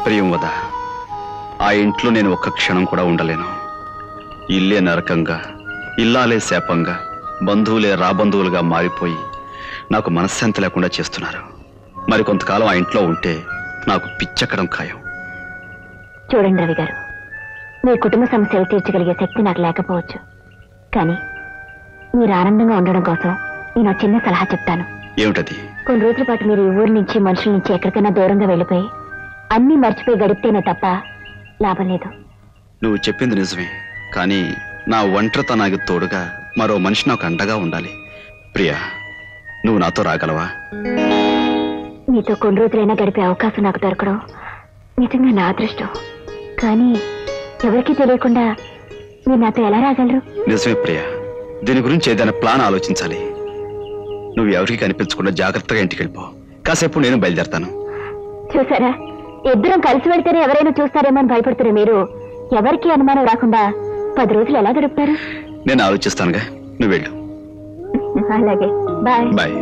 ప్రియం వద ఆ ఇంట్లో నేను ఒక్క క్షణం కూడా ఉండలేను ఇల్లే నరకంగా ఇల్లాలే శాపంగా బంధువులే రాబంధువులుగా మారిపోయి నాకు మనశ్శాంతి లేకుండా చేస్తున్నారు మరి కొంతకాలం ఆ ఇంట్లో ఉంటే నాకు పిచ్చెక్కడం ఖాయం చూడండి రవి గారు మీ కుటుంబ సమస్యలు తీర్చగలిగే శక్తి నాకు లేకపోవచ్చు కానీ మీరు ఆనందంగా ఉండడం కోసం నేను ఒక చిన్న సలహా చెప్తాను ఏమిటది కొన్ని రోజుల పాటు మీరు ఈ ఊరి నుంచి మనుషుల నుంచి ఎక్కడికైనా దూరంగా వెళ్ళిపోయి అన్నీ మర్చిపోయి గడిపితేనే తప్ప లాభం లేదు నువ్వు చెప్పింది నిజమే కానీ నా ఒంటరితనానికి తోడుగా మరో మనిషి నాకు అండగా ఉండాలి ప్రియా నువ్వు నాతో రాగలవా మీతో కొన్ని రోజులైనా గడిపే అవకాశం నాకు దొరకడం నిజంగా నా అదృష్టం కానీ ఎవరికీ తెలియకుండా మీరు నాతో ఎలా రాగలరు నిజమే ప్రియా దీని గురించి ఏదైనా ప్లాన్ ఆలోచించాలి నువ్వు ఎవరికి కనిపించకుండా జాగ్రత్తగా ఇంటికి వెళ్ళిపో కాసేపు నేను బయలుదేరతాను చూసారా ఇద్దరం కలిసి వెళ్తేనే ఎవరైనా చూస్తారేమో అని భయపడుతున్న మీరు ఎవరికి అనుమానం రాకుండా పది రోజులు ఎలా గడుపుతారు నేను ఆలోచిస్తానుగా నువ్వు వెళ్ళు అలాగే బాయ్ బాయ్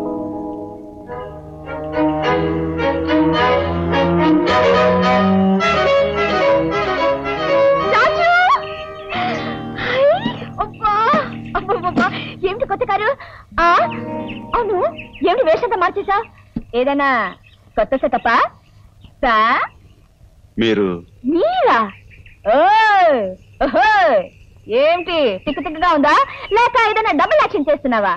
ఏమిటి కొత్త కారు ఆ, అవును ఏమిటి వేషంతా మార్చేసా ఏదైనా కొత్త సెటప్పా సా మీరు మీరా ఓయ్, ఓహోయ్. ఏమిటి తిక్కు తిక్కుగా ఉందా లేక ఏదైనా డబుల్ యాక్షన్ చేస్తున్నావా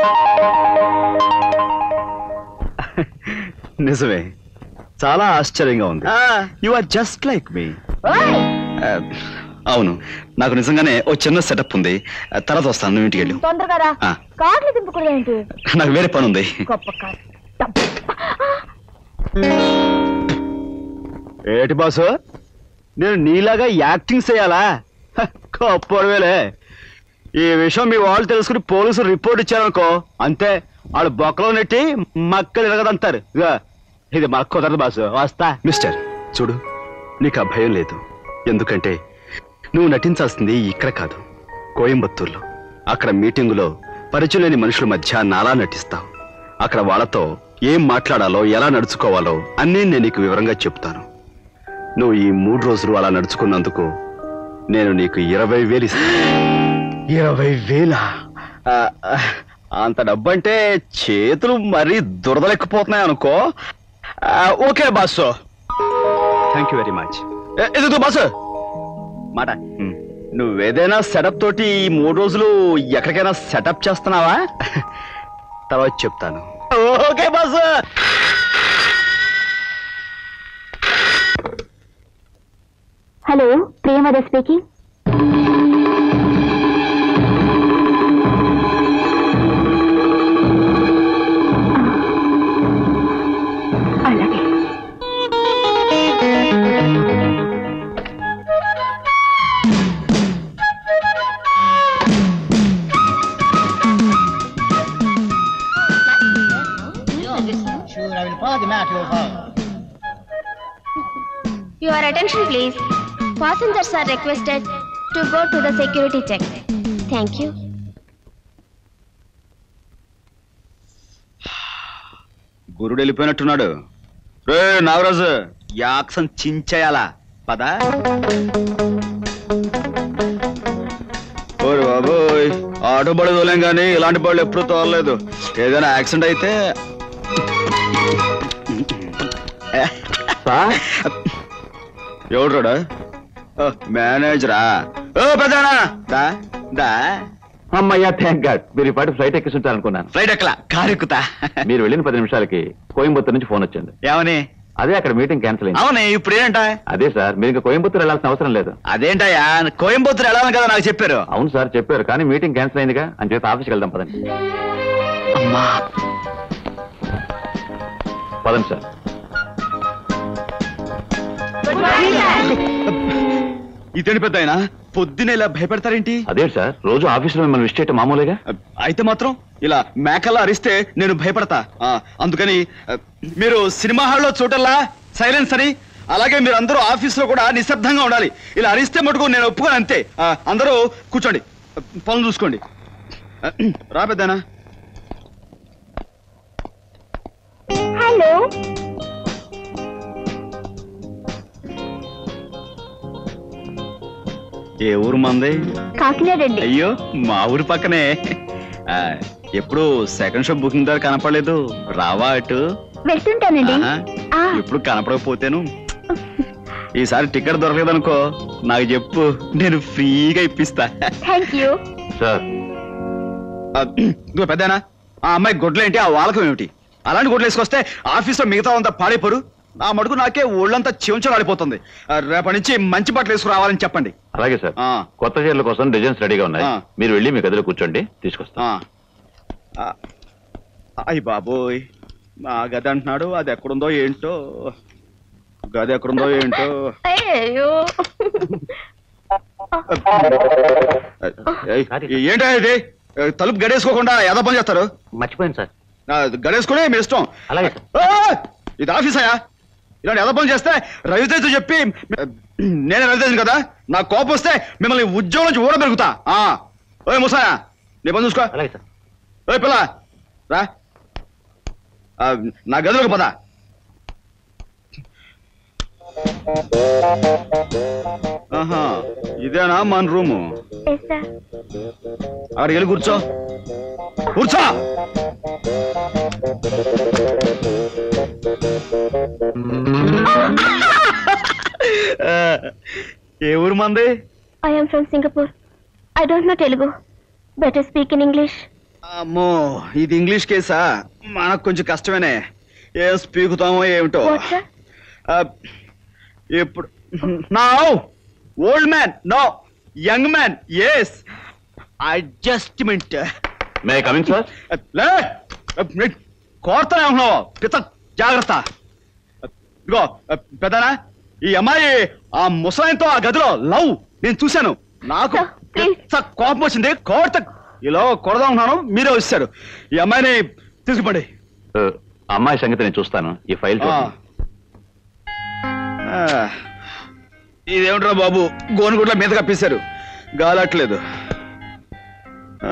నిజమే చాలా ఆశ్చర్యంగా ఉంది you are just like me ఓయ్ అవును నాకు నిజంగానే ఓ చిన్న సెటప్ ఉంది ఆ, తర్వాత వస్తాను నువ్వు ఇంటికి వెళ్ళు తొందరగా రా ఆ. కార్లు దింపకూడదు ఏంటి నాకు వేరే పని ఉంది గొప్ప కారు ఏటి బాసు నేను నీలాగా యాక్టింగ్ చేయాలా కప్పడవేలే ఈ విషయం మీ వాళ్ళు తెలుసుకుని పోలీసులు రిపోర్ట్ ఇచ్చారనుకో అంతే వాళ్ళు బొక్కలో నెట్టి మక్కలు ఎరగదంటారు ఇదిగో, ఇది మనకు కుదరదు బాసు వస్తా మిస్టర్ చూడు నీకు ఆ భయం లేదు ఎందుకంటే నువ్వు నటించాల్సింది ఇక్కడ కాదు కోయంబత్తూర్లో అక్కడ మీటింగులో పరిచయం లేని మనుషుల మధ్య నాలా నటిస్తావు అక్కడ వాళ్ళతో ఏం మాట్లాడాలో ఎలా నడుచుకోవాలో అన్నీ నేను నీకు వివరంగా చెప్తాను నువ్వు ఈ మూడు రోజులు అలా నడుచుకున్నందుకు నేను నీకు ఇరవై వేలు ఇస్తాను ఇరవై వేల అంత డబ్బంటే చేతులు మరీ దురదలెక్కిపోతున్నాయి అనుకో ఆ, okay boss thank you very much ఎదుగు బాసు మాట నువ్వేదైనా సెటప్ తోటి ఈ మూడు రోజులు ఎక్కడికైనా సెటప్ చేస్తున్నావా తర్వాత చెప్తాను ఓకే బాసు హలో ప్రియమద స్పీకింగ్ అలాగే Sure, I will follow the map you follow. Your attention please. Passengers are requested to go to the security check. Thank you. గురుడు వెళ్ళిపోయినట్టున్నాడు రే నాగరాజు యాక్షన్ చించేయాలా పదా ఓరి బాబోయ్ ఆటో బడి తోలేం కానీ ఇలాంటి బళ్ళు ఎప్పుడు తోలలేదు ఏదైనా యాక్సిడెంట్ అయితే ఎవడు మేనేజరా ఓ పెద్దనా దా దా అమ్మయ్యా థ్యాంక్ గాడ్ మీరు ఈ పాటి ఫ్లైట్ ఎక్కిస్తుంటారనుకున్నాను ఫ్లైట్ ఎక్కలా కారు ఎక్కుతా మీరు వెళ్ళిన పది నిమిషాలకి కోయంబత్తూర్ నుంచి ఫోన్ వచ్చింది ఏమని అదే అక్కడ మీటింగ్ క్యాన్సిల్ అయింది అవునే ఇప్పుడు ఏంటా అదే సార్ మీరు ఇంకా కోయంబత్తూర్ వెళ్ళాల్సిన అవసరం లేదు అదేంటయ్యా కోయంబత్తూరు వెళ్ళాలని కదా నాకు చెప్పారు అవును సార్ చెప్పారు కానీ మీటింగ్ క్యాన్సిల్ అయిందిగా అని చేత ఆఫీస్కి వెళ్దాం పదండి అమ్మా పదండి సార్ ఇదేంటి పెద్ద ఆయన పొద్దున ఇలా భయపెడతారేంటి అదే సార్ రోజు ఆఫీసులో మిమ్మల్ని విష్ చేయటం మామూలుగా అయితే మాత్రం ఇలా మేకల్లా అరిస్తే నేను భయపడతా ఆ, అందుకని ఆ, మీరు సినిమా హాల్లో చూడల్లా సైలెన్స్ అని అలాగే మీరు అందరూ ఆఫీసులో కూడా నిశ్శబ్దంగా ఉండాలి ఇలా అరిస్తే మటుకు నేను ఒప్పుకోను అంతే ఆ, అందరూ కూర్చోండి ఆ, పనులు చూసుకోండి ఆ, రా పెద్దనా హలో ఏ ఊరు మంది కాకినాడండి అయ్యో మా ఊరి పక్కనే ఆ, ఎప్పుడు సెకండ్ షో బుకింగ్ ద్వారా కనపడలేదు రావా అటు వెళ్తుంటానండి ఆహా, ఆ, ఎప్పుడు కనపడకపోతేను ఈసారి టికెట్ దొరకలేదనుకో నాకు చెప్పు నేను ఫ్రీగా ఇప్పిస్తా థ్యాంక్ యూ సార్ ఆ, ఇదిగో పెద్దనా ఆ అమ్మాయి గొడ్లేంటి ఆ వాలకం ఏమిటి అలాంటి గొడ్లు వేసుకొస్తే ఆఫీస్లో మిగతా అంతా పాడైపోరు ఆ మడుగు నాకే ఒళ్ళంతా చివంచలు ఆడిపోతుంది ఆ, రేపటి నుంచి మంచి బట్టలు వేసుకురావాలని చెప్పండి అలాగే సార్ ఆ. కొత్త చీరల కోసం డిజైన్స్ రెడీగా ఉన్నాయి ఆ. మీరు వెళ్ళి మీ గదిలో కూర్చోండి తీసుకొస్తాం ఆ. ఆ, అయ్ బాబోయ్ మా గది అంటున్నాడు అది ఎక్కడుందో ఏంటో గది ఎక్కడుందో ఏంటో అయ్యో ఏయ్, ఏంటో ఇది తలుపు గడేసుకోకుండా ఏదో పని చేస్తారు మర్చిపోయింది సార్ ఆ, గడేసుకుని మీ ఇష్టం అలాగే సార్. ఆ, ఇది ఆఫీసయా ఇలాంటి ఏదో పని చేస్తే రవితేజ చెప్పి నేనే రవితేజను కదా నా కోపం వస్తే మిమ్మల్ని ఉద్యోగం నుంచి ఊడ పెరుగుతా ఆ ఓయ్ ముసాయా నీ పని చూసుకో అలాగే సార్ ఓయ్ పిల్ల రా ఆ, నా గదిలోకి పద ఆహా ఇదేనా మన రూము ఎస్ సార్ అక్కడికి వెళ్ళి కూర్చో కూర్చో ఆ, ఏ ఊరు మంది I'm from Singapore I don't know Telugu better speak in English అమ్మో ఇది ఇంగ్లీష్ కేసా మనకు కొంచెం కష్టమేనే ఏం స్పీకుతామో ఏమిటో వాట్ సార్ ఆ, ఇప్పుడు now old man no young man yes adjustment may coming sir లే కోరుతానే ఉంటున్నావు పిత జాగ్రత్త ఇగో పెద్దనా ఈ అమ్మాయి ఆ ముసలాయంతో ఆ గదిలో లవ్ నేను చూశాను నాకు Sir, please. పిచ్చ కోపం వచ్చింది కోరత ఇలా కొడదాం ఉన్నాను మీరే వచ్చారు ఈ అమ్మాయిని తీసుకుపండి అమ్మాయి సంగతి నేను చూస్తాను ఈ ఫైల్ ఆ. చూడండి ఆ. ఇదేమిట్రా బాబు గోనుగుడ్ల మీద కప్పేశారు గాలట్లేదు ఆ.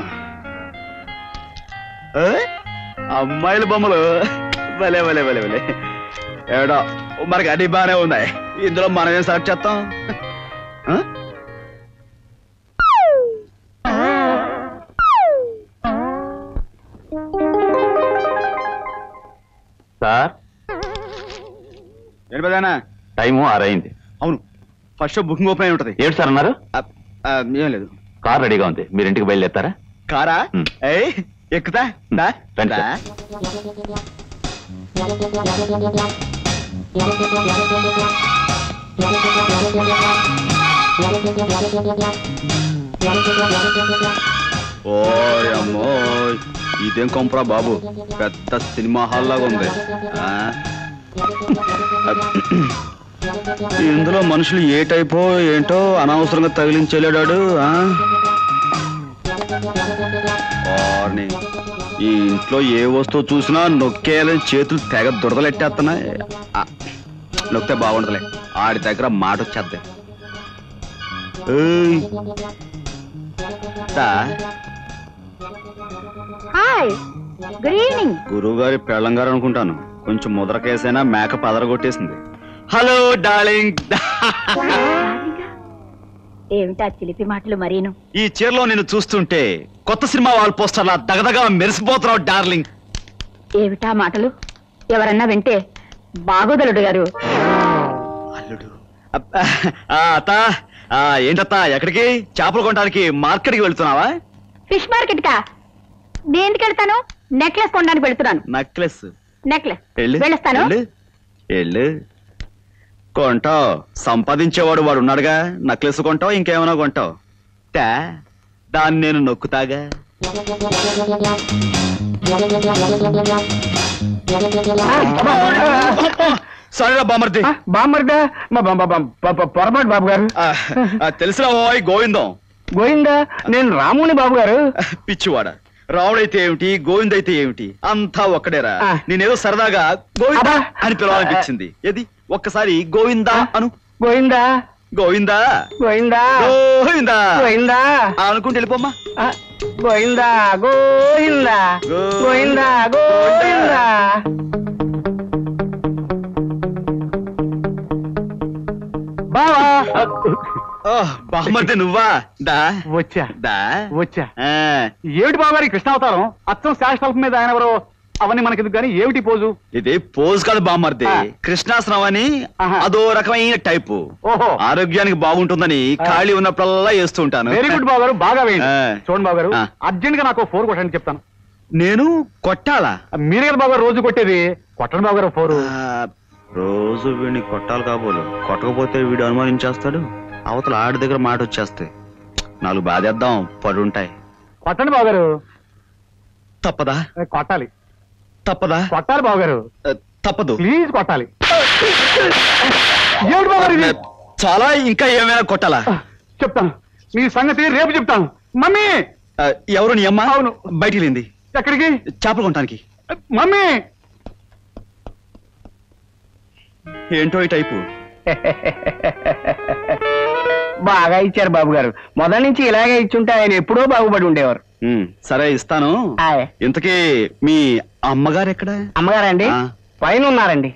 ఏ? అమ్మాయిల బొమ్మలు భలే భలే భలే భలే ఏడో మనకి అన్ని బాగానే ఉన్నాయి ఇందులో మనం ఏం సెలెక్ట్ చేస్తాం ఆ? సార్ ఏంటి పెదానా టైము ఆరైంది అవును ఫస్ట్ బుకింగ్ ఓపెన్ అయి ఉంటది ఏడు సార్ అన్నారు ఆ, ఆ, ఏం లేదు కార్ రెడీగా ఉంది మీరు ఇంటికి బయలుదేరతారా కారా హ్మ్. ఏయ్ ఎక్కుతా దా, రండి దా. సార్. ఓయ్ అమ్మో ఇదేం కొంపరా బాబు పెద్ద సినిమా హాల్ లాగా ఉంది ఆ? ఇందులో మనుషులు ఏ టైపో ఏంటో అనవసరంగా తగిలించలేడాడు ఆ? వారిని. ఈ ఇంట్లో ఏ వస్తువు చూసినా నొక్కేయాలని చేతులు తెగ దురదలెట్టేస్తున్నాయి ఆ, నొక్కితే బాగుండదులే ఆడి దగ్గర మాట వచ్చేద్ది ఏయ్. తా. హాయ్ గుడ్ ఈవినింగ్ గురువు గారి పెళ్ళంగారు అనుకుంటాను కొంచెం ముద్ర కేసైనా మేక పదరగొట్టేసింది హలో డార్లింగ్ ఏమిటా చిలిపి మాటలు మరీను ఈ చీరలో నేను చూస్తుంటే కొత్త సినిమా వాల్ పోస్టర్లా దగదగా మెరిసిపోతున్నావు డార్లింగ్ ఏమిటా మాటలు ఎవరన్నా వింటే బాగోదలుడు గారు అల్లుడు అబ్బా, ఆ, అత్త ఆ, ఏంటత్తా ఎక్కడికి చేపలు కొనడానికి మార్కెట్కి వెళ్తున్నావా ఫిష్ మార్కెట్ కా దేనికి వెళ్తాను నెక్లెస్ కొనడానికి వెళ్తున్నాను నక్లెస్ నెక్లెస్ వెళ్ళు వెళ్ళొస్తాను వెళ్ళు. వెళ్ళు కొంటావు సంపాదించేవాడు వాడు ఉన్నాడుగా నక్లెస్ కొంటావు ఇంకేమైనా కొంటావు తా దాన్ని నేను నొక్కుతాగా సరేరా బామర్ది బామ్మర్దా మా బా- బా- బా- బా- పొరపాటు బాబు గారు ఆ, ఆ, తెలిసిన ఓయ్ గోవిందం గోయిందా నేను రాముని బాబు గారు పిచ్చివాడ రావుడైతే ఏమిటి గోవిందైతే ఏమిటి అంతా ఒక్కడేరా ఆ. నేనేదో సరదాగా గోవిందా అబ్బా. అని పిలవాలనిపించింది ఏది ఒక్కసారి గోవిందా అను గోయిందా గోవిందా గోయిందా గోవిందా గోయిందా ఆ, అనుకుంటే వెళ్ళిపోమ్మా ఆ, గోయిందా గోయిందా గో- గోయిందా గోయిందా బావా బామ్మర్ది నువ్వా దా వచ్చా దా వచ్చా ఆ, ఏమిటి బాబు గారి కృష్ణావతారం అచ్చం శాశ్వతం మీద ఆయన ఎవరో అవన్నీ మనకెందుకు కానీ ఏమిటి పోజు ఇది పోజ్ కాదు బామ్మర్ది ఆ. కృష్ణాసనం అని ఆహా. అదో రకమైన టైపు ఓహో ఆరోగ్యానికి బాగుంటుందని ఆ. ఖాళీ ఉన్నప్పుడల్లా వేస్తూ ఉంటాను వెరీ గుడ్ బాబు గారు బాగా వేయండి ఆ. చూడండి బాబు గారు ఆ. అర్జెంట్ గా నాకు ఫోర్ కొట్టండి చెప్తాను నేను కొట్టాలా మీరే కదా బాబు గారు రోజు కొట్టేది కొట్టండి బాబు గారు ఫోర్ ఆ, రోజు వీడిని కొట్టాలి కాబోలు కొట్టకపోతే వీడు అనుమానించేస్తాడు అవతల ఆడి దగ్గర మాట వచ్చేస్తాయి నాలుగు బాధేద్దాం పడుంటాయి కొట్టండి బాబు గారు తప్పదా కొట్టాలి తప్పదా కొట్టాలి బాబు గారు ఆ, తప్పదు ప్లీజ్ కొట్టాలి ఏమిటి బాబు గారు ఇది చాలా ఇంకా ఏమైనా కొట్టాలా చెప్తాను మీ సంగతి రేపు చెప్తాను మమ్మీ ఆ, ఎవరు నీ అమ్మ అవును. బయటికి వెళ్ళింది ఎక్కడికి చేపలు కొనటానికి మమ్మీ ఏంటో ఈ టైపు బాగా ఇచ్చారు బాబు గారు మొదటి నుంచి ఇలాగే ఇచ్చుంటే ఆయన ఎప్పుడో బాగుపడి ఉండేవారు ఉమ్, సరే ఇస్తాను ఆయ్. ఇంతకీ మీ అమ్మగారు ఎక్కడ అమ్మగారండి ఆ. పైన ఉన్నారండి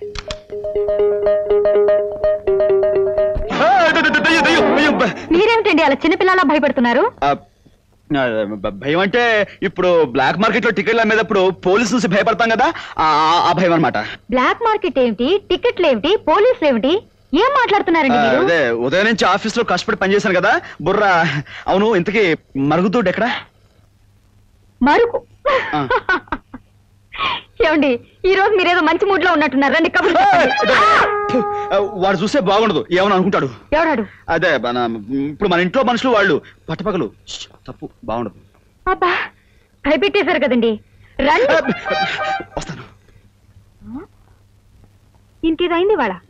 ఆ, దయ్యం, దయ్యం, దయ్యం, దయ్యం, బ- మీరేమిటండి అలా చిన్నపిల్లలా భయపడుతున్నారు ఆ, ఆ, బ- భయం అంటే ఇప్పుడు బ్లాక్ మార్కెట్ లో టికెట్లు అమ్మేటప్పుడు పోలీసు నుంచి భయపడతాం కదా ఆ ఆ- ఆ భయం అనమాట బ్లాక్ మార్కెట్ ఏమిటి టికెట్లు ఏమిటి పోలీసులు ఏమిటి ఏం మాట్లాడుతున్నారండి మీరు అదే ఉదయం నుంచి ఆఫీస్ లో కష్టపడి పనిచేశాను కదా బుర్ర అవును ఇంతకీ మరుగుదొడ్డు ఎక్కడ మరుకు ఆ. ఏమండి ఈ రోజు మీరేదో మంచి మూడ్ లో ఉన్నట్టున్నారు రండి కబుర్లు చెప్పండి. ఆ, వాడు చూస్తే బాగుండదు ఏమని అనుకుంటాడు ఎవడాడు అదే మన ఇప్పుడు మన ఇంట్లో మనుషులు వాళ్ళు పట్టపగలు ష్, తప్పు బాగుండదు అబ్బా భయపెట్టేశారు కదండి రండి వస్తాను ఇంకేదైంది వాళ్ళ